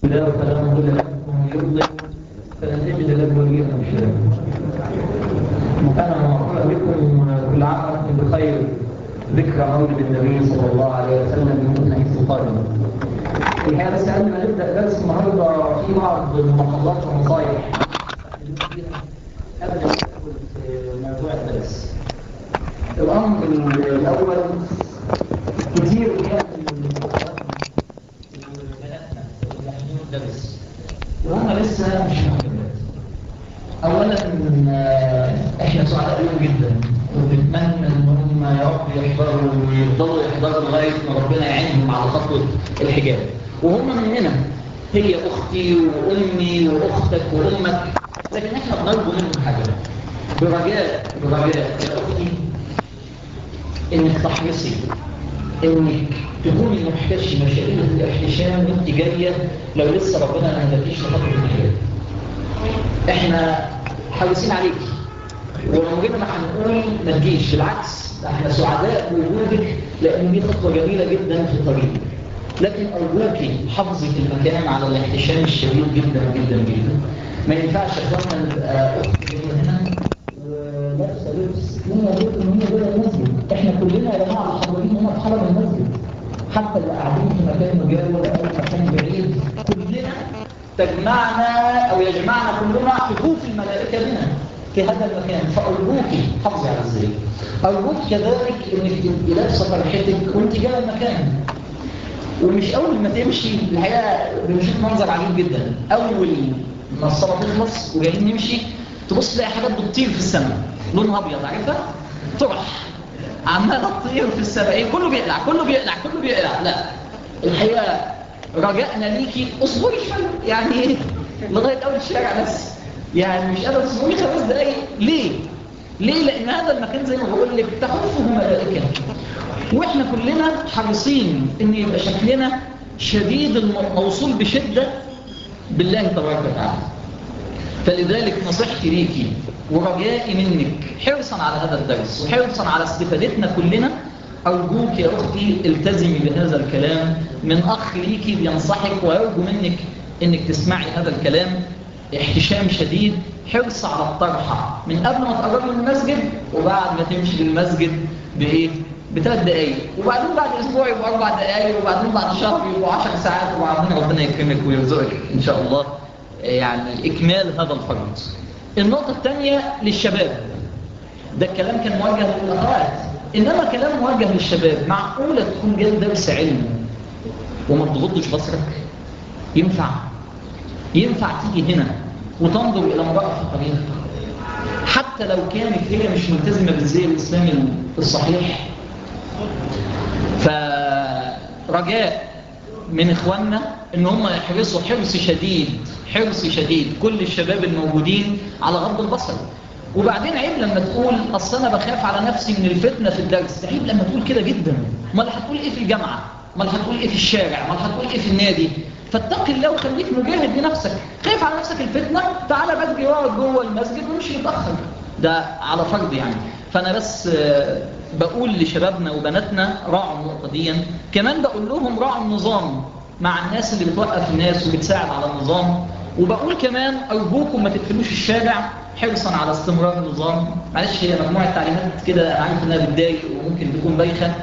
لا فلا مضل له ومن يضلل فلن تجد له وليا مرشدا انا مرحبا بكم كل عام وانتم بخير ذكرى مولد النبي صلى الله عليه وسلم من حيث القادم الحقيقه بس قبل ما نبدا درس النهارده في بعض الملاحظات ونصايح قبل ما ندخل في موضوع الدرس الامر الاول كتير كان الدرس وهم لسه مش مهمات اولا احنا سعداء بيهم جدا وبنتمنى ان هم يا رب يحضروا ويفضلوا يحضروا لغايه ما ربنا يعينهم على خطوه الحجاب وهم مننا هي اختي وامي واختك وامك لكن احنا بنرجو منهم حاجه برجاء برجاء يا اختي انك تحرصي انك تكوني محتشمه شديده الاحتشام وانت جايه لو لسه ربنا ما هداكيش لخطوه الحجاب احنا حريصين عليكي وعمرنا ما هنقول ما تجيش بالعكس احنا سعداء بوجودك لان دي خطوه جميله جدا في الطريق لكن ارجوكي حافظي في المكان على الاحتشام الشديد جدا جدا جدا ما ينفعش يا اخوانا نبقى اخت هنا ولابسه لبس هنا لبس ان هي جوه المسجد احنا كلنا يا جماعه حاضرين هنا في حرم المسجد حتى اللي قاعدين في مكان مجاور او مكان بعيد كلنا تجمعنا او يجمعنا كلنا حفوف الملائكه بنا في هذا المكان فأرجوكي حافظي على ازاي أرجوك كذلك انك تبقي لابسه فرحتك وانت جايه المكان ومش اول ما تمشي الحقيقه بنشوف منظر عجيب جدا اول ما الصلاه تخلص وجايين نمشي تبص تلاقي حاجات بتطير في السماء لونها ابيض عارفها طرح عماله تطير في السماء ايه كله بيقلع كله بيقلع كله بيقلع لا الحقيقه رجائنا ليكي اصبري شويه يعني ايه لغايه اول الشارع بس يعني مش قادر تصبري خمس دقايق ليه ليه لان هذا المكان زي ما بقول لك تحفه ملائكه واحنا كلنا حريصين ان يبقى شكلنا شديد الموصول بشده بالله تبارك وتعالى فلذلك نصيحتي ليكي ورجائي منك حرصا على هذا الدرس وحرصا على استفادتنا كلنا أرجوك يا أختي التزمي بهذا الكلام من أخ ليكي بينصحك ويرجو منك أنك تسمعي هذا الكلام احتشام شديد حرص على الطرحة من قبل ما تقربي من المسجد وبعد ما تمشي للمسجد بإيه؟ بثلاث دقايق وبعدين بعد أسبوع يبقى أربع دقايق وبعدين بعد شهر يبقى عشر ساعات وبعدين ربنا يكرمك ويرزقك إن شاء الله يعني إكمال هذا الفرض النقطة الثانية للشباب ده الكلام كان موجه للأخوات إنما كلام موجه للشباب معقولة تكون جاي درس علم وما تغضش بصرك ينفع ينفع تيجي هنا وتنظر إلى امرأة في الطريق حتى لو كانت هي مش ملتزمة بالزي الإسلامي الصحيح فرجاء من إخواننا إن هم يحرصوا حرص شديد حرص شديد كل الشباب الموجودين على غض البصر وبعدين عيب لما تقول أصل أنا بخاف على نفسي من الفتنة في الدرس عيب لما تقول كده جدا ما هتقول إيه في الجامعة ما هتقول إيه في الشارع ما هتقول إيه في النادي فاتق الله وخليك مجاهد بنفسك خايف على نفسك الفتنة تعالى بدري واقعد جوه المسجد ومش متأخر ده على فرض يعني فأنا بس بقول لشبابنا وبناتنا راعوا النقطة دي كمان بقول لهم راعوا النظام مع الناس اللي بتوقف الناس وبتساعد على النظام وبقول كمان أرجوكم ما تدخلوش الشارع حرصا على استمرار النظام معلش هي مجموعة تعليمات كده عارف انها بتضايق وممكن تكون بايخة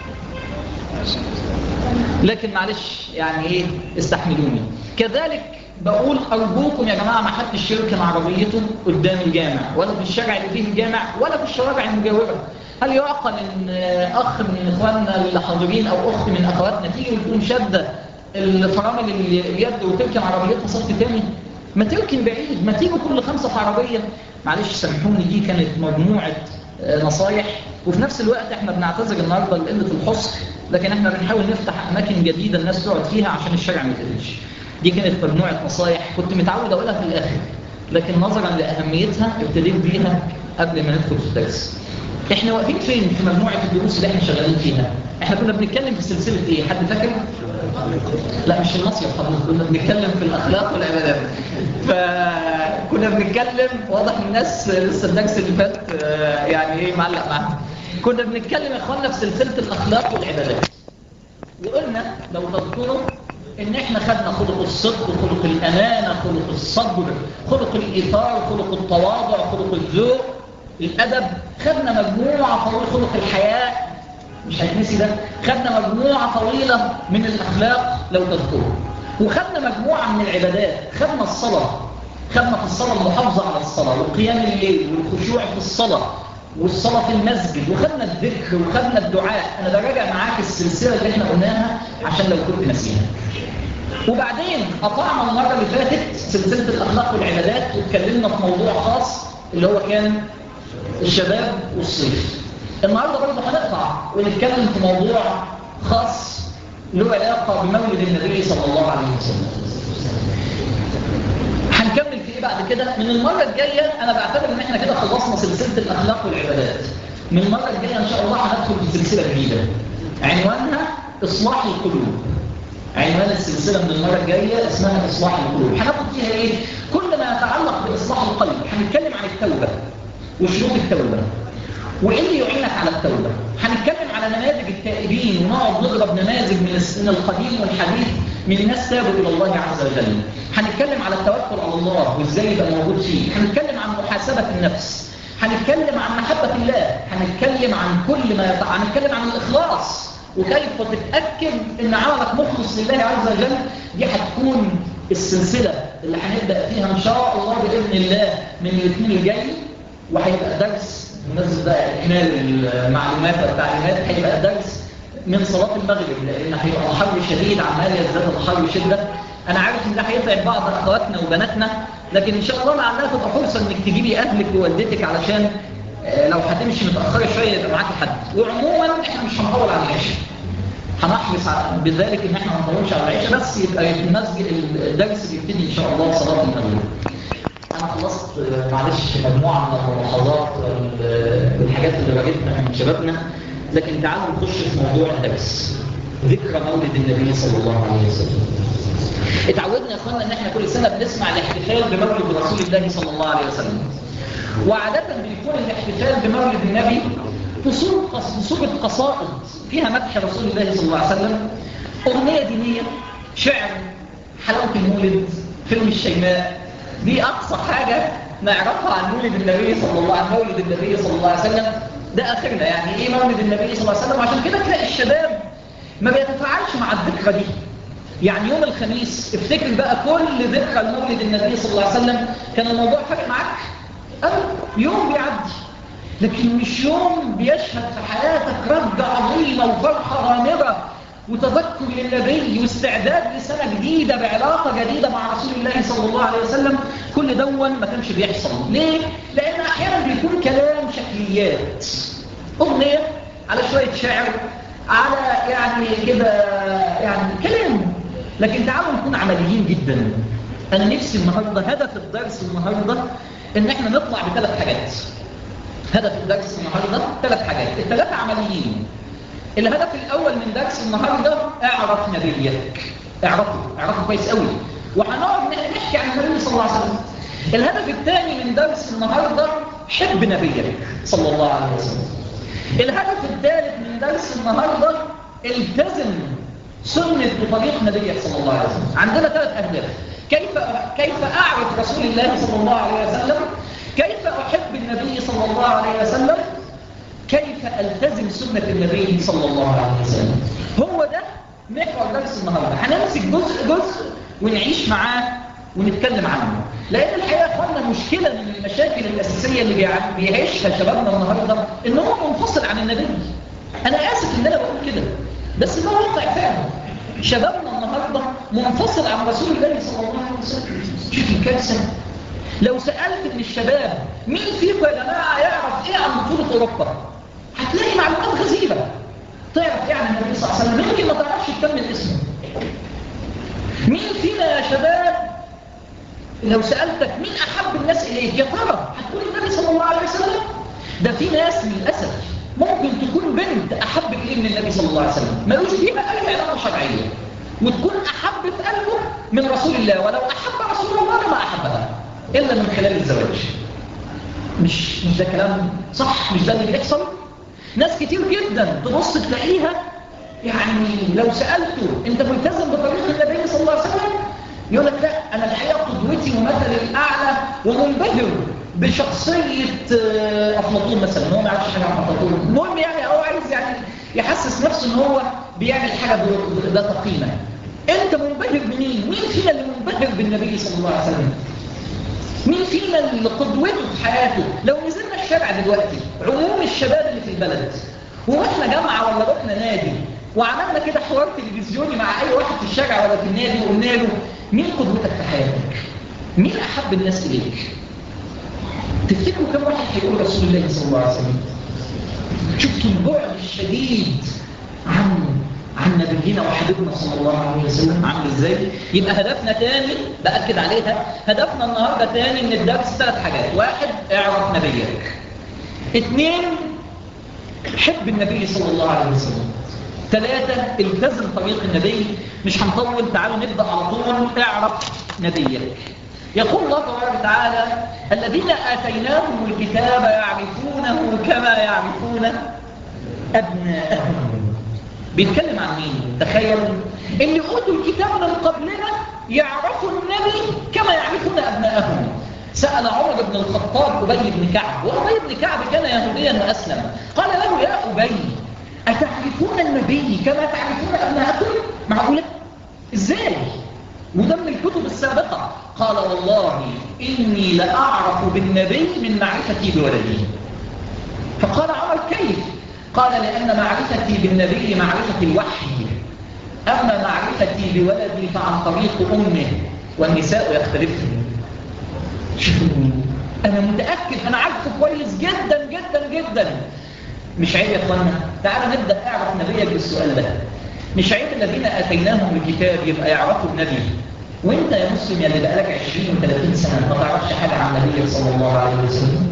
لكن معلش يعني ايه استحملوني كذلك بقول أرجوكم يا جماعة ما حدش يركن عربيته قدام الجامع ولا في الشارع اللي فيه الجامع ولا في الشوارع المجاورة هل يعقل ان اخ من اخواننا اللي حاضرين او اخت من اخواتنا تيجي وتكون شاده الفرامل اليد وتركن عربيتها صف تاني ما تركن بعيد ما تيجوا كل خمسة في عربية معلش سامحوني دي كانت مجموعة نصايح وفي نفس الوقت احنا بنعتذر النهارده لقله الحصر لكن احنا بنحاول نفتح اماكن جديده الناس تقعد فيها عشان الشارع ما يتقلش دي كانت مجموعه نصايح كنت متعود اقولها في الاخر لكن نظرا لاهميتها ابتديت بيها قبل ما ندخل في الدرس احنا واقفين فين في مجموعه الدروس اللي احنا شغالين فيها احنا كنا بنتكلم في سلسله ايه حد فاكر لا مش المصيف خالص كنا بنتكلم في الاخلاق والعبادات فكنا بنتكلم واضح الناس لسه الدرس اللي فات يعني ايه معلق معاها كنا بنتكلم يا اخوانا في سلسله الاخلاق والعبادات وقلنا لو تذكروا ان احنا خدنا خلق الصدق خلق الامانه خلق الصبر خلق الايثار خلق التواضع خلق الذوق الادب خدنا مجموعه طويله خلق الحياء مش هيتنسي ده خدنا مجموعه طويله من الاخلاق لو تذكروا وخدنا مجموعه من العبادات خدنا الصلاه خدنا في الصلاه المحافظه على الصلاه وقيام الليل والخشوع في الصلاه والصلاة في المسجد وخدنا الذكر وخدنا الدعاء أنا براجع معاك السلسلة اللي احنا قلناها عشان لو كنت نسيها وبعدين قطعنا المرة اللي فاتت سلسلة الأخلاق والعبادات واتكلمنا في موضوع خاص اللي هو كان الشباب والصيف النهاردة برضه هنقطع ونتكلم في موضوع خاص له علاقة بمولد النبي صلى الله عليه وسلم هنكمل في ايه بعد كده من المرة الجاية انا بعتبر ان احنا كده خلصنا سلسلة الاخلاق والعبادات من المرة الجاية ان شاء الله هندخل في سلسلة جديدة عنوانها اصلاح القلوب عنوان السلسلة من المرة الجاية اسمها اصلاح القلوب هناخد فيها ايه كل ما يتعلق باصلاح القلب هنتكلم عن التوبة وشروط التوبة وايه اللي يعينك على التوبة هنتكلم على نماذج التائبين ونقعد نضرب نماذج من القديم والحديث من ناس تابوا الى الله عز وجل هنتكلم على التوكل على الله وازاي يبقى موجود فيه هنتكلم عن محاسبة النفس هنتكلم عن محبة الله هنتكلم عن كل ما يطع هنتكلم عن الإخلاص وكيف تتأكد ان عملك مخلص لله عز وجل دي هتكون السلسلة اللي هنبدأ فيها ان شاء الله بإذن الله من الاثنين الجاي وهيبقى درس بمناسبة بقى إكمال المعلومات والتعليمات هيبقى درس من صلاة المغرب لأن هيبقى الحر شديد عمال يزداد الحر شدة أنا عارف إن ده هيتعب بعض أخواتنا وبناتنا لكن إن شاء الله لعلها تبقى فرصة إنك تجيبي أهلك ووالدتك علشان لو هتمشي متأخرة شوية يبقى معاكي حد وعموما إحنا مش هنطول على العشاء هنحرص بذلك إن إحنا ما نطولش على العشاء بس يبقى المسجد الدرس بيبتدي إن شاء الله صلاة المغرب أنا خلصت معلش مجموعة من الملاحظات والحاجات اللي واجهتنا من شبابنا لكن تعالوا نخش في موضوع الدرس ذكرى مولد النبي صلى الله عليه وسلم اتعودنا يا اخوانا ان احنا كل سنة بنسمع الاحتفال بمولد رسول الله صلى الله عليه وسلم وعادة بيكون الاحتفال بمولد النبي في صورة صورة قصائد فيها مدح رسول الله صلى الله عليه وسلم أغنية دينية شعر حلاوة المولد فيلم الشيماء دي أقصى حاجة نعرفها عن مولد النبي صلى الله عليه مولد النبي صلى الله عليه وسلم ده آخرنا يعني إيه مولد النبي صلى الله عليه وسلم عشان كده تلاقي الشباب ما بيتفاعلش مع الذكرى دي يعني يوم الخميس افتكر بقى كل ذكرى لمولد النبي صلى الله عليه وسلم كان الموضوع فارق معاك أه يوم بيعدي لكن مش يوم بيشهد في حياتك رجة عظيمة وفرحة غامرة وتذكر للنبي واستعداد لسنة جديدة بعلاقة جديدة مع رسول الله صلى الله عليه وسلم كل دون ما كانش بيحصل ليه؟ لأن أحيانا بيكون كلام شكليات أغنية على شوية شعر على يعني كده يعني كلام لكن تعالوا نكون عمليين جدا أنا نفسي النهاردة هدف الدرس النهاردة إن احنا نطلع بثلاث حاجات هدف الدرس النهاردة ثلاث حاجات الثلاثة عمليين الهدف الأول من درس النهاردة اعرف نبيك اعرفه اعرفه كويس قوي وهنقعد نحكي عن النبي صلى الله عليه وسلم الهدف الثاني من درس النهاردة حب نبيك صلى الله عليه وسلم الهدف الثالث من درس النهاردة التزم سنة بطريق نبيك صلى الله عليه وسلم عندنا ثلاث أهداف كيف كيف أعرف رسول الله صلى الله عليه وسلم كيف أحب النبي صلى الله عليه وسلم كيف ألتزم سنة النبي صلى الله عليه وسلم هو ده محور درس النهاردة هنمسك جزء جزء ونعيش معاه ونتكلم عنه لأن الحقيقة أخوانا مشكلة من المشاكل الأساسية اللي بيعيشها شبابنا النهاردة إن هو منفصل عن النبي أنا آسف إن أنا بقول كده بس ده واقع فعلا شبابنا النهاردة منفصل عن رسول الله صلى الله عليه وسلم شوف الكارثة لو سألت من الشباب مين فيكم يا جماعة يعرف ايه عن بطولة اوروبا هتلاقي معلومات غزيرة تعرف ايه عن النبي صلى الله عليه وسلم يمكن ما تعرفش تكمل اسمه مين فينا يا شباب لو سألتك مين أحب الناس إليك يا ترى هتقول النبي صلى الله عليه وسلم ده في ناس للأسف ممكن تكون بنت أحب إليه من النبي صلى الله عليه وسلم ملوش فيها أي علاقة شرعية وتكون أحب في قلبه من رسول الله ولو أحب رسول الله لما أحبها إلا من خلال الزواج مش مش ده كلام صح مش ده اللي بيحصل ناس كتير جدا تبص تلاقيها يعني لو سألته انت ملتزم بطريقة النبي صلى يقول لك لا انا الحقيقه قدوتي ومثلي الاعلى ومنبهر بشخصيه آه، افلاطون مثلا هو ما يعرفش حاجه عن افلاطون المهم يعني هو عايز يعني يحسس نفسه ان هو بيعمل حاجه ب- ذات قيمه انت منبهر بمين مين فينا اللي منبهر بالنبي صلى الله عليه وسلم مين فينا اللي قدوته في حياته لو نزلنا الشارع دلوقتي عموم الشباب اللي في البلد ورحنا جامعه ولا رحنا نادي وعملنا كده حوار تلفزيوني مع اي واحد في الشارع ولا في النادي وقلنا له مين قدوتك في حياتك مين احب الناس اليك تفتكروا كم واحد هيقول رسول الله صلى الله عليه وسلم شفتوا البعد الشديد عن عن نبينا وحبيبنا صلى الله عليه وسلم عامل ازاي يبقى هدفنا تاني باكد عليها هدفنا النهارده تاني من الدرس ثلاث حاجات واحد اعرف نبيك اثنين حب النبي صلى الله عليه وسلم ثلاثة التزم طريق النبي مش هنطول تعالوا نبدأ على طول اعرف نبيك يقول الله تبارك وتعالى الذين آتيناهم الكتاب يعرفونه كما يعرفون أبناءهم بيتكلم عن مين تخيل اللي اوتوا الكتاب من قبلنا يعرفوا النبي كما يعرفون ابنائهم سأل عمر بن الخطاب أبي بن كعب وأبي بن كعب كان يهوديا وأسلم قال له يا أبي أتعرفون النبي كما تعرفون أبنائكم معقولة إزاي وده من الكتب السابقة قال والله إني لأعرف بالنبي من معرفتي بولدي فقال عمر كيف قال لأن معرفتي بالنبي معرفة الوحي أما معرفتي بولدي فعن طريق أمه والنساء يختلفن شوفوا أنا متأكد أنا عارفه كويس جدا جدا جدا مش عيب يا أخوانا تعالوا نبدأ أعرف نبيك بالسؤال ده مش عيب الذين أتيناهم الكتاب يبقى يعرفوا النبي وانت يا مسلم يا اللي بقالك 20 و30 سنة ما تعرفش حاجة عن النبي صلى الله عليه وسلم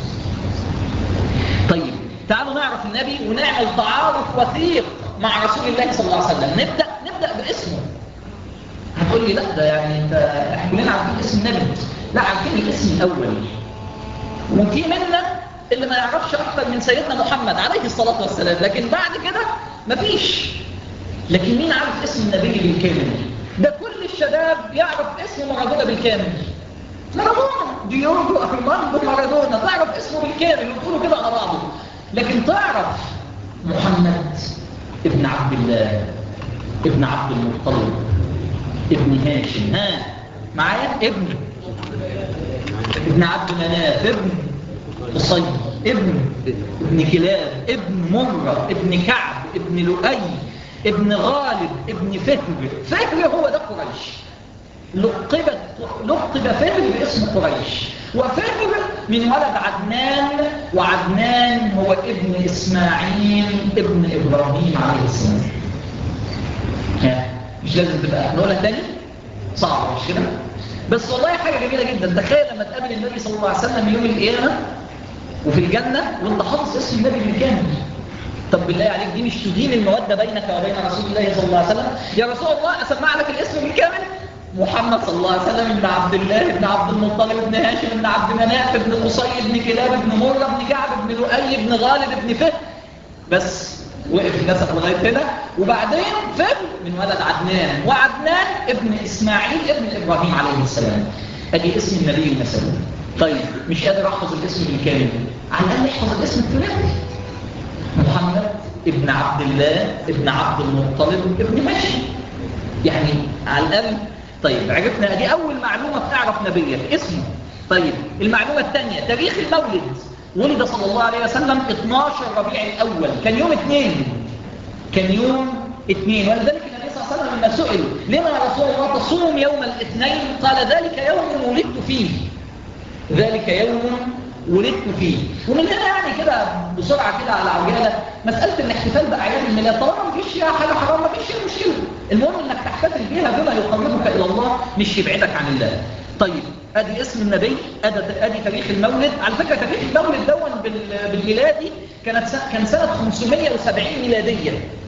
طيب تعالوا نعرف النبي ونعمل تعارف وثيق مع رسول الله صلى الله عليه وسلم نبدأ نبدأ باسمه هتقول لي لا ده يعني انت احنا كلنا عارفين اسم النبي لا عارفين الاسم الاول وفي منا اللي ما يعرفش اكتر من سيدنا محمد عليه الصلاة والسلام لكن بعد كده مفيش لكن مين عارف اسم النبي بالكامل ده كل الشباب يعرف اسم مارادونا بالكامل مارادونا ديوجو ارماندو مارادونا تعرف اسمه بالكامل وتقولوا كده على بعضه لكن تعرف محمد ابن عبد الله ابن عبد المطلب ابن هاشم ها معايا ابن ابن عبد مناف ابن قصي ابن ابن كلاب ابن مرة ابن كعب ابن لؤي ابن غالب ابن فهر فهر هو ده قريش لقبت لقب فهر باسم قريش وفهر من ولد عدنان وعدنان هو ابن إسماعيل ابن إبراهيم عليه السلام ها، مش لازم تبقى نقولها تاني صعب مش كده بس والله حاجة جميلة جدا تخيل لما تقابل النبي صلى الله عليه وسلم يوم القيامة وفي الجنة وانت حافظ اسم النبي بالكامل طب بالله عليك دي مش تدين المودة بينك وبين رسول الله صلى الله عليه وسلم يا رسول الله أسمع لك الاسم بالكامل محمد صلى الله عليه وسلم ابن عبد الله ابن عبد المطلب ابن هاشم ابن عبد مناف ابن قصي ابن كلاب ابن مرة ابن كعب ابن لؤي ابن غالب ابن فهر بس وقف نسق لغاية هنا وبعدين فهر من ولد عدنان وعدنان ابن إسماعيل ابن إبراهيم عليه السلام ادي اسم النبي المثل طيب مش قادر احفظ الاسم بالكامل على الاقل احفظ الاسم الثلاثي محمد ابن عبد الله ابن عبد المطلب ابن هاشم يعني على الاقل طيب عرفنا دي اول معلومه بتعرف نبيك اسمه طيب المعلومه الثانيه تاريخ المولد ولد صلى الله عليه وسلم 12 ربيع الاول كان يوم اثنين كان يوم اثنين ولذلك النبي صلى الله عليه وسلم لما سئل لما يا رسول الله تصوم يوم الاثنين قال ذلك يوم ولدت فيه ذلك يوم ولدت فيه ومن هنا يعني كده بسرعة كده على عجالة مسألة الاحتفال بأعياد الميلاد طالما مفيش فيها حاجة حرام مفيش فيها مشكلة المهم انك تحتفل بيها بما يقربك إلى الله مش يبعدك عن الله طيب ادي اسم النبي ادي, أدي تاريخ المولد على فكرة تاريخ المولد دون بال- بالميلادي كانت س- كان سنة 570 ميلادية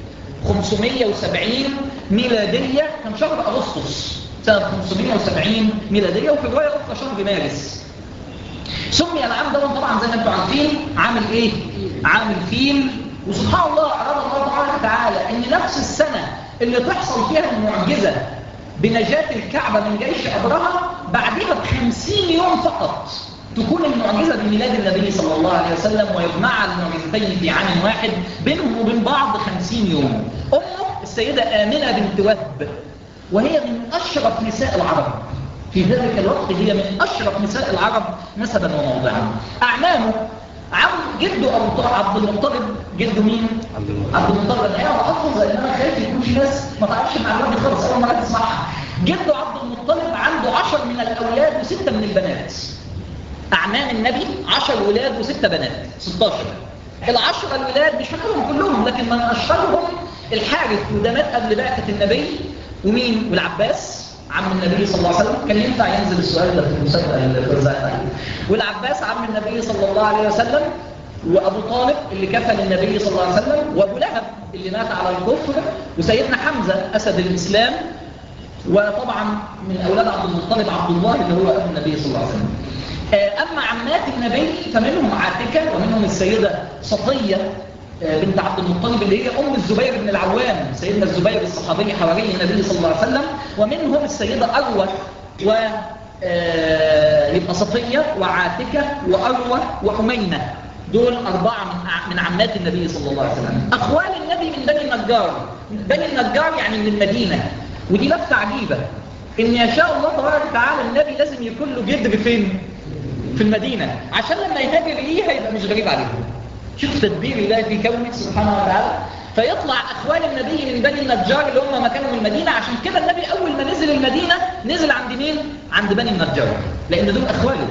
570 ميلادية كان شهر أغسطس سنة 570 ميلادية وفي رواية أخرى شهر مارس سمي العام ده طبعا زي ما انتم عارفين عامل ايه عامل فيل وسبحان الله اراد الله تبارك وتعالى ان نفس السنه اللي تحصل فيها المعجزه بنجاة الكعبة من جيش أبرهة بعدها بخمسين يوم فقط تكون المعجزة بميلاد النبي صلى الله عليه وسلم ويجمع المعجزتين في عام واحد بينهم وبين بعض خمسين يوم أمه السيدة آمنة بنت وهب وهي من أشرف نساء العرب في ذلك الوقت هي من أشرف نساء العرب نسبا وموضعا أعمامه عم جده أبو عبد المطلب جده مين؟ عبد المطلب عبد المطلب انا اقرا احفظ لان انا خايف يكون في ناس ما تعرفش المعلومات دي خالص اول مره تسمعها جده عبد المطلب عنده 10 من الاولاد وسته من البنات اعمام النبي 10 ولاد وسته بنات 16 العشرة الولاد مش فاكرهم كلهم لكن من اشهرهم الحارث وده مات قبل بعثه النبي ومين والعباس عم النبي صلى الله عليه وسلم كان ينفع ينزل السؤال ده في المسابقه اللي اتوزعت والعباس عم النبي صلى الله عليه وسلم وابو طالب اللي كفل النبي صلى الله عليه وسلم وابو لهب اللي مات على الكفر وسيدنا حمزه اسد الاسلام وطبعا من اولاد عبد المطلب عبد الله اللي هو ابو النبي صلى الله عليه وسلم اما عمات النبي فمنهم عاتكه ومنهم السيده صفيه بنت عبد المطلب اللي هي ام الزبير بن العوام سيدنا الزبير الصحابي حواري النبي صلى الله عليه وسلم ومنهم السيده اروه و يبقى صفيه وعاتكه واروه وامينه دول أربعة من من عمات النبي صلى الله عليه وسلم أخوال النبي من بني النجار بني النجار يعني من المدينة ودي لفتة عجيبة إن يشاء الله تبارك وتعالى النبي لازم يكون له جدر فين؟ في المدينة عشان لما يهاجر ليها يبقى مش غريب عليهم شوف تدبير الله في كونه سبحانه وتعالى فيطلع أخوال النبي من بني النجار اللي هم مكانهم المدينة عشان كده النبي أول ما نزل المدينة نزل عند مين؟ عند بني النجار لأن دول أخواله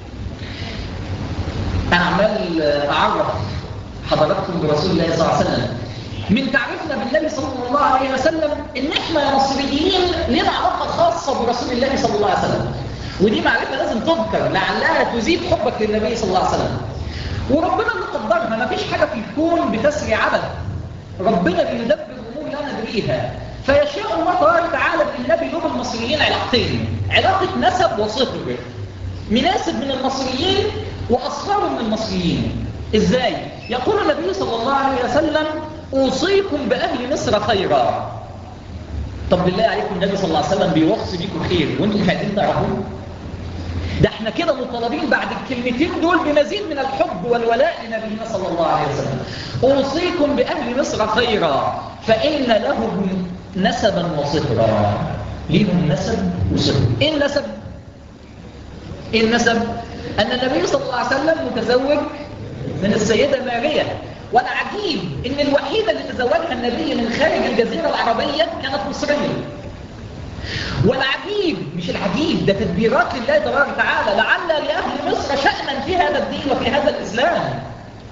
أنا عمال أعرف حضراتكم برسول الله صلى الله عليه وسلم من تعريفنا بالنبي صلى الله عليه وسلم إن إحنا يا مصريين لنا علاقة خاصة برسول الله صلى الله عليه وسلم ودي معرفة لازم تذكر لعلها تزيد حبك للنبي صلى الله عليه وسلم وربنا اللي قدرها ما فيش حاجة في الكون بتسري عبث ربنا بيدبر الأمور لا ندريها فيشاء الله تبارك وتعالى بالنبي له بالمصريين علاقتين علاقة نسب وصهر مناسب من المصريين وأصهار من المصريين إزاي؟ يقول النبي صلى الله عليه وسلم أوصيكم بأهل مصر خيرا طب بالله عليكم النبي صلى الله عليه وسلم بيوصي بيكم خير وانتم مش عايزين تعرفوه ده احنا كده مطالبين بعد الكلمتين دول بمزيد من الحب والولاء لنبينا صلى الله عليه وسلم أوصيكم بأهل مصر خيرا فإن لهم نسبا وصهرا ليهم نسب وصهر ايه النسب؟ ايه النسب؟ أن النبي صلى الله عليه وسلم متزوج من السيدة ماريا والعجيب أن الوحيدة اللي تزوجها النبي من خارج الجزيرة العربية كانت مصرية والعجيب مش العجيب ده تدبيرات لله تبارك وتعالى لعل لأهل مصر شأنا في هذا الدين وفي هذا الإسلام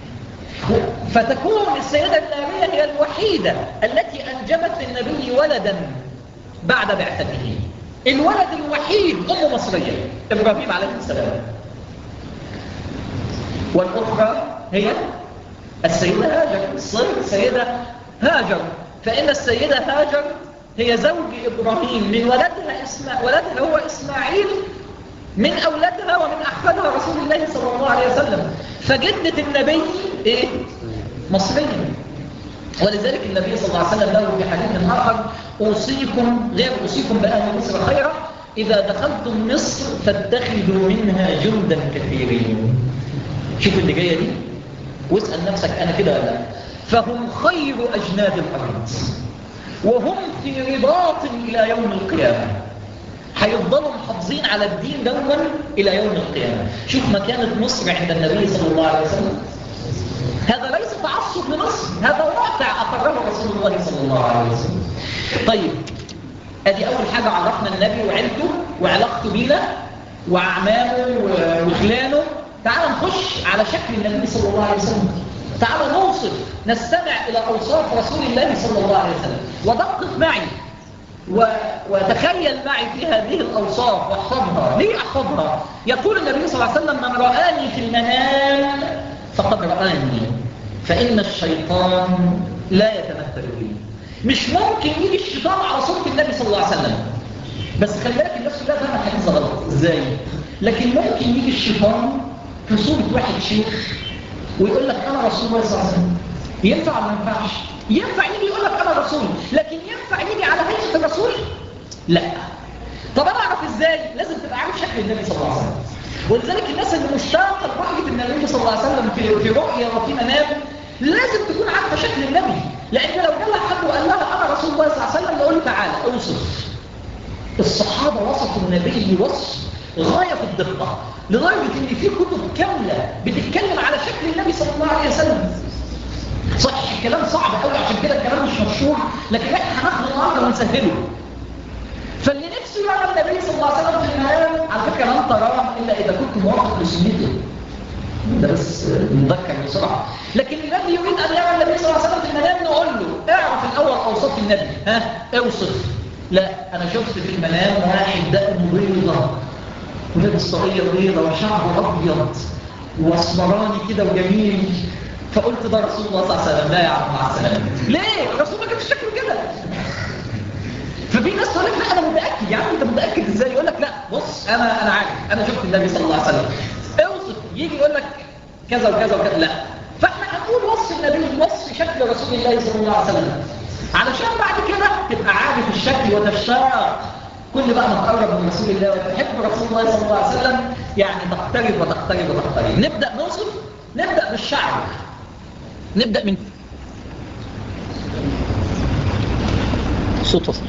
فتكون السيدة ماريا هي الوحيدة التي أنجبت للنبي ولدا بعد بعثته الولد الوحيد أم مصرية إبراهيم عليه السلام والأخرى هي السيدة هاجر الصيد السيدة هاجر فإن السيدة هاجر هي زوج إبراهيم من ولدها اسماء ولدها هو إسماعيل من أولادها ومن أحفادها رسول الله صلى الله عليه وسلم فجدة النبي إيه؟ مصرية ولذلك النبي صلى الله عليه وسلم له في حديث آخر أوصيكم غير أوصيكم بأهل مصر خيرا إذا دخلتم مصر فاتخذوا منها جندا كثيرين شوف اللي جاية دي واسأل نفسك أنا كده ولا لا فهم خير أجناد الأرض وهم في رباط إلى يوم القيامة هيفضلوا محافظين على الدين دوما إلى يوم القيامة شوف مكانة مصر عند النبي صلى الله عليه وسلم هذا ليس تعصب لمصر هذا واقع أقره رسول الله صلى الله عليه وسلم طيب ادي أول حاجة عرفنا النبي وعيلته وعلاقته بينا وأعمامه وخلانه تعال نخش على شكل النبي صلى الله عليه وسلم تعال نوصف نستمع إلى أوصاف رسول الله صلى الله عليه وسلم ودقق معي و... وتخيل معي في هذه الأوصاف واحفظها ليه أحفظها؟ يقول النبي صلى الله عليه وسلم من رآني في المنام فقد رآني فإن الشيطان لا يتمثل بي مش ممكن يجي الشيطان على صوت النبي صلى الله عليه وسلم بس خلي بالك الناس كلها فاهمه الحديث غلط ازاي لكن ممكن يجي الشيطان في صوره واحد شيخ ويقول لك انا رسول الله صلى الله عليه وسلم ينفع ولا ما ينفعش ينفع يجي يقول لك انا رسول لكن ينفع يجي على هيئه الرسول لا طب انا اعرف ازاي لازم تبقى عارف شكل النبي صلى الله عليه وسلم ولذلك الناس اللي مشتاقه لرؤيه النبي صلى الله عليه وسلم في في رؤيه وفي منام لازم تكون عارفه شكل النبي لان لو جالها حد وقال لها انا رسول الله صلى الله عليه وسلم نقول له تعالى اوصف الصحابه وصفوا النبي وصف غايه في الدقه لدرجه ان في كتب كامله بتتكلم على شكل النبي صلى الله عليه وسلم صح الكلام صعب قوي عشان كده الكلام مش مشهور لكن احنا هناخده النهارده ونسهله فاللي نفسه يرى النبي صلى الله عليه وسلم في المنام على فكره لن تراه الا اذا كنت موافق لسنته ده بس نذكر بسرعه لكن الذي يريد ان يرى النبي صلى الله عليه وسلم في المنام نقول له اعرف الاول اوصاف النبي ها اوصف لا انا شفت في المنام واحد دقنه بيضه ولابس طاقيه بيضه وشعره ابيض واسمراني كده وجميل فقلت ده رسول الله صلى الله عليه وسلم لا يا عم مع السلامه ليه الرسول ما كانش شكله كده ففي ناس تقول لك لا انا متاكد يا عم انت متاكد ازاي يقول لك لا بص انا انا عارف انا شفت النبي صلى الله عليه وسلم اوصف يجي يقول لك كذا وكذا وكذا لا فاحنا هنقول وصف النبي وصف شكل رسول الله صلى الله عليه وسلم علشان بعد كده تبقى عارف الشكل وتشتاق كل بقى ما تقرب من رسول الله وتحب رسول الله صلى الله عليه وسلم يعني تقترب وتقترب وتقترب نبدا نوصف نبدا بالشعر نبدا من صوت وصل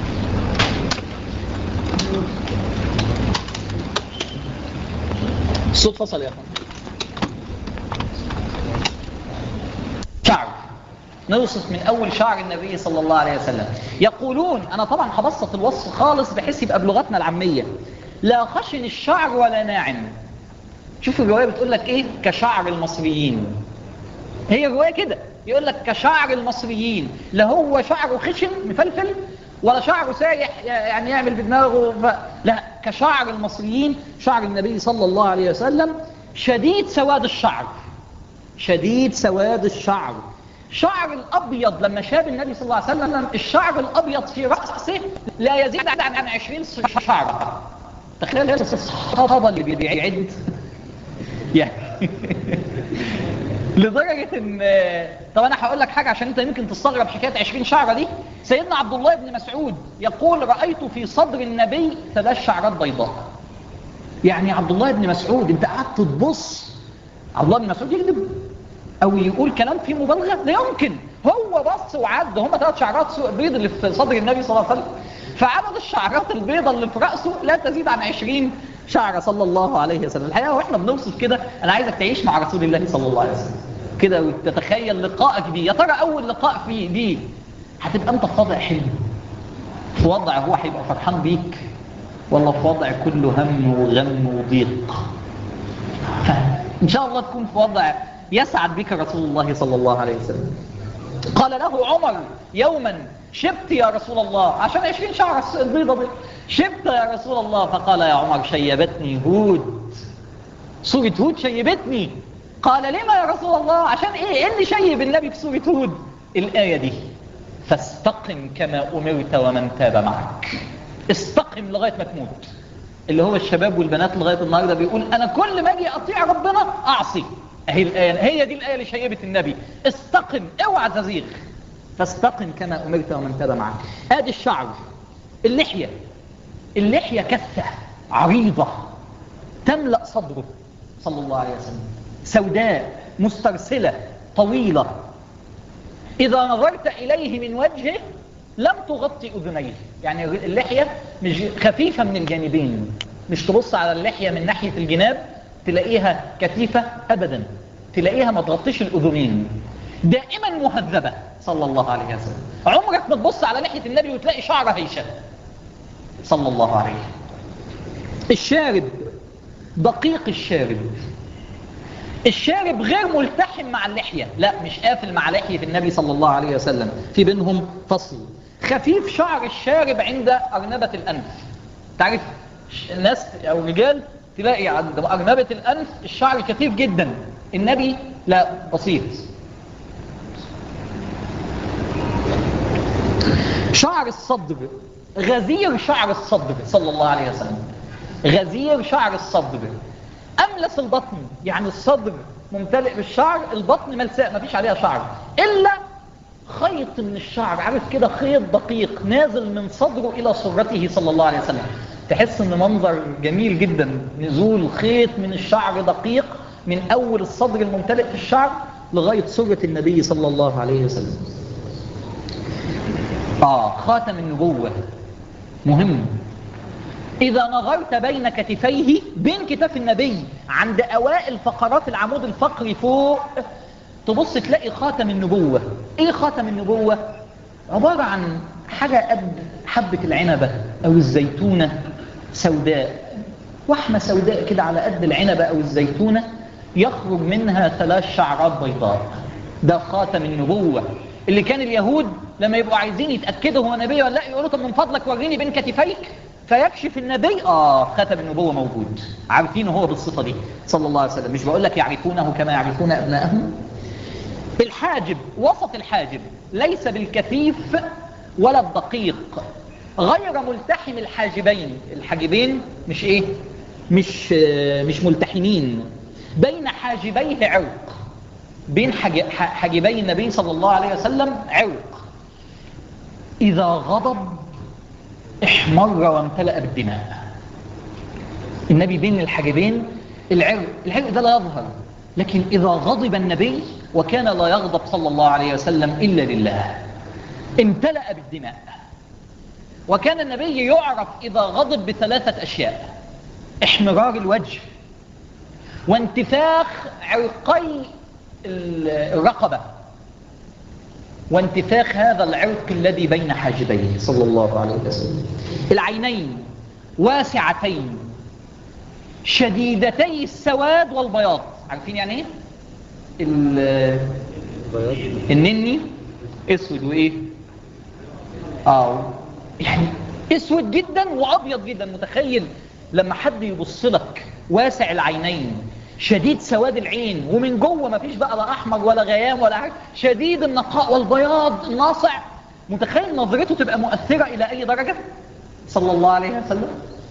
الصوت فصل يا اخوان شعر نوصف من اول شعر النبي صلى الله عليه وسلم يقولون انا طبعا هبسط الوصف خالص بحيث يبقى بلغتنا العاميه لا خشن الشعر ولا ناعم شوف الروايه بتقول لك ايه كشعر المصريين هي الروايه كده يقول لك كشعر المصريين لا هو شعره خشن مفلفل ولا شعره سايح يعني يعمل بدماغه ف... لا كشعر المصريين شعر النبي صلى الله عليه وسلم شديد سواد الشعر شديد سواد الشعر شعر الأبيض لما شاب النبي صلى الله عليه وسلم الشعر الأبيض في رأسه لا يزيد عن عن 20 شعر تخيل الصحابة اللي بيعد يعني لدرجة ان طب انا هقول لك حاجة عشان انت يمكن تستغرب حكاية 20 شعرة دي سيدنا عبد الله بن مسعود يقول رأيت في صدر النبي ثلاث شعرات بيضاء يعني عبد الله بن مسعود انت قعدت تبص عبد الله بن مسعود يكذب او يقول كلام فيه مبالغة لا يمكن هو بص وعد هم ثلاث شعرات بيض اللي في صدر النبي صلى الله عليه وسلم فعدد الشعرات البيضة اللي في رأسه لا تزيد عن 20 شعر صلى الله عليه وسلم الحقيقة واحنا بنوصف كده انا عايزك تعيش مع رسول الله صلى الله عليه وسلم كده وتتخيل لقائك بيه يا ترى اول لقاء فيه بيه هتبقى انت في وضع حلو في وضع هو هيبقى فرحان بيك ولا في وضع كله هم وغم وضيق فان شاء الله تكون في وضع يسعد بك رسول الله صلى الله عليه وسلم قال له عمر يوما شبت يا رسول الله عشان 20 شعر البيضة دي شبت يا رسول الله فقال يا عمر شيبتني هود سورة هود شيبتني قال لما يا رسول الله عشان ايه ايه اللي شيب النبي في سورة هود الآية دي فاستقم كما أمرت ومن تاب معك استقم لغاية ما تموت اللي هو الشباب والبنات لغاية النهاردة بيقول أنا كل ما أجي أطيع ربنا أعصي هي الآية هي دي الآية اللي شيبت النبي استقم اوعى تزيغ فاستقم كما أمرت ومن تاب معك ادي الشعر اللحية اللحية كثة عريضة تملأ صدره صلى الله عليه وسلم سوداء مسترسلة طويلة إذا نظرت إليه من وجهه لم تغطي أذنيه يعني اللحية مش خفيفة من الجانبين مش تبص على اللحية من ناحية الجناب تلاقيها كثيفة أبدا تلاقيها ما تغطيش الأذنين دائما مهذبة صلى الله عليه وسلم عمرك ما تبص على لحية النبي وتلاقي شعر هيشة صلى الله عليه الشارب دقيق الشارب الشارب غير ملتحم مع اللحية لا مش قافل مع لحية النبي صلى الله عليه وسلم في بينهم فصل خفيف شعر الشارب عند أرنبة الأنف تعرف الناس أو الرجال تلاقي عند أرنبة الأنف الشعر كثيف جدا النبي لا بسيط شعر الصدر غزير شعر الصدر صلى الله عليه وسلم غزير شعر الصدر أملس البطن يعني الصدر ممتلئ بالشعر البطن ملساء ما فيش عليها شعر إلا خيط من الشعر عارف كده خيط دقيق نازل من صدره إلى سرته صلى الله عليه وسلم تحس ان منظر جميل جدا نزول خيط من الشعر دقيق من أول الصدر الممتلئ في الشعر لغاية سرة النبي صلى الله عليه وسلم آه خاتم النبوة مهم إذا نظرت بين كتفيه بين كتاف النبي عند أوائل فقرات العمود الفقري فوق تبص تلاقي خاتم النبوة إيه خاتم النبوة؟ عبارة عن حاجة قد حبة العنبة أو الزيتونة سوداء وحمة سوداء كده على قد العنبة أو الزيتونة يخرج منها ثلاث شعرات بيضاء ده خاتم النبوة اللي كان اليهود لما يبقوا عايزين يتأكدوا هو نبي ولا لا يقولوا طب من فضلك وريني بين كتفيك فيكشف النبي آه خاتم النبوة موجود عارفينه هو بالصفة دي صلى الله عليه وسلم مش بقول لك يعرفونه كما يعرفون أبنائهم الحاجب وسط الحاجب ليس بالكثيف ولا الدقيق غير ملتحم الحاجبين الحاجبين مش ايه مش مش ملتحمين بين حاجبيه عرق بين حاجبي النبي صلى الله عليه وسلم عرق إذا غضب احمر وامتلأ بالدماء النبي بين الحاجبين العرق العرق ده لا يظهر لكن إذا غضب النبي وكان لا يغضب صلى الله عليه وسلم إلا لله امتلأ بالدماء وكان النبي يعرف إذا غضب بثلاثة أشياء احمرار الوجه وانتفاخ عرقي الرقبة وانتفاخ هذا العرق الذي بين حاجبيه صلى الله عليه وسلم العينين واسعتين شديدتي السواد والبياض عارفين يعني ايه النني اسود وايه اه يعني اسود جدا وابيض جدا متخيل لما حد يبص لك واسع العينين شديد سواد العين ومن جوه مفيش بقى لا احمر ولا غيام ولا حاجه شديد النقاء والبياض الناصع متخيل نظرته تبقى مؤثره الى اي درجه صلى الله عليه وسلم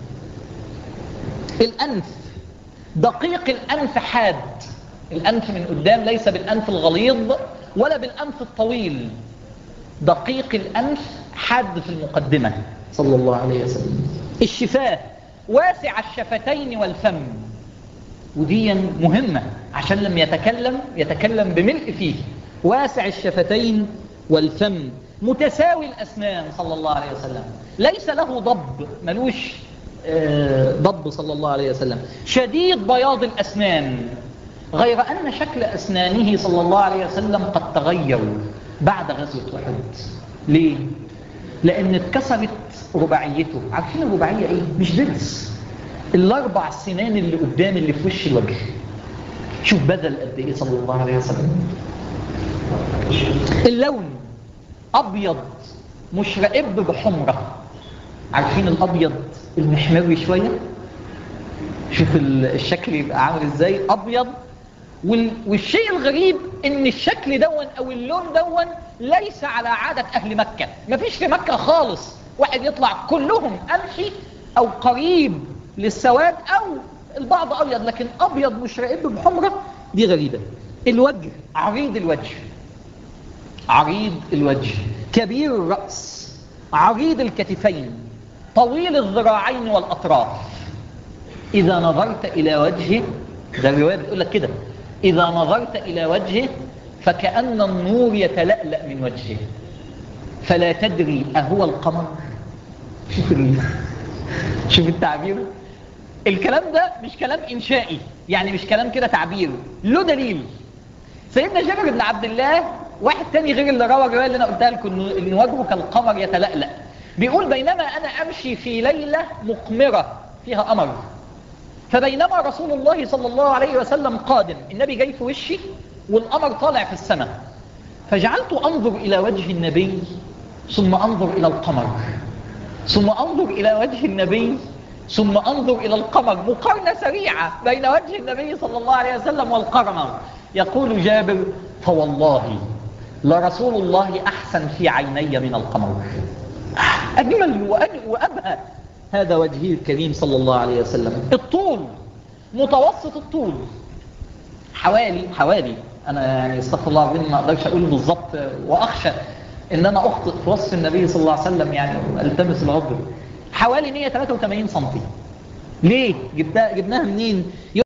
الانف دقيق الانف حاد الانف من قدام ليس بالانف الغليظ ولا بالانف الطويل دقيق الانف حاد في المقدمه صلى الله عليه وسلم الشفاه واسع الشفتين والفم ودي مهمة عشان لما يتكلم يتكلم بملء فيه واسع الشفتين والفم متساوي الأسنان صلى الله عليه وسلم ليس له ضب ملوش ضب صلى الله عليه وسلم شديد بياض الأسنان غير أن شكل أسنانه صلى الله عليه وسلم قد تغير بعد غزوة أحد ليه؟ لأن اتكسرت رباعيته عارفين الرباعية إيه؟ مش ضرس الاربع سنان اللي قدام اللي في وش الوجه شوف بدل قد ايه صلى الله عليه وسلم اللون ابيض مشرقب بحمره عارفين الابيض المحمري شويه شوف الشكل يبقى عامل ازاي ابيض والشيء الغريب ان الشكل دون او اللون دون ليس على عاده اهل مكه مفيش في مكه خالص واحد يطلع كلهم قمحي او قريب للسواد او البعض ابيض لكن ابيض مشرقب بحمره دي غريبه الوجه عريض الوجه عريض الوجه كبير الراس عريض الكتفين طويل الذراعين والاطراف اذا نظرت الى وجهه ده الروايه بتقول لك كده اذا نظرت الى وجهه فكأن النور يتلألأ من وجهه فلا تدري أهو القمر شوف شوف التعبير الكلام ده مش كلام إنشائي يعني مش كلام كده تعبير له دليل سيدنا جابر بن عبد الله واحد تاني غير اللي روى الرواية اللي أنا قلتها لكم إن وجهه كالقمر يتلألأ بيقول بينما أنا أمشي في ليلة مقمرة فيها قمر فبينما رسول الله صلى الله عليه وسلم قادم النبي جاي في وشي والقمر طالع في السماء فجعلت أنظر إلى وجه النبي ثم أنظر إلى القمر ثم أنظر إلى وجه النبي ثم أنظر إلى القمر مقارنة سريعة بين وجه النبي صلى الله عليه وسلم والقمر يقول جابر فوالله لرسول الله أحسن في عيني من القمر أجمل وأبهى هذا وجهه الكريم صلى الله عليه وسلم الطول متوسط الطول حوالي حوالي انا يعني استغفر الله العظيم ما اقدرش اقول بالظبط واخشى ان انا اخطئ في وصف النبي صلى الله عليه وسلم يعني التمس العذر حوالي 183 سم ليه جبتها جبناها منين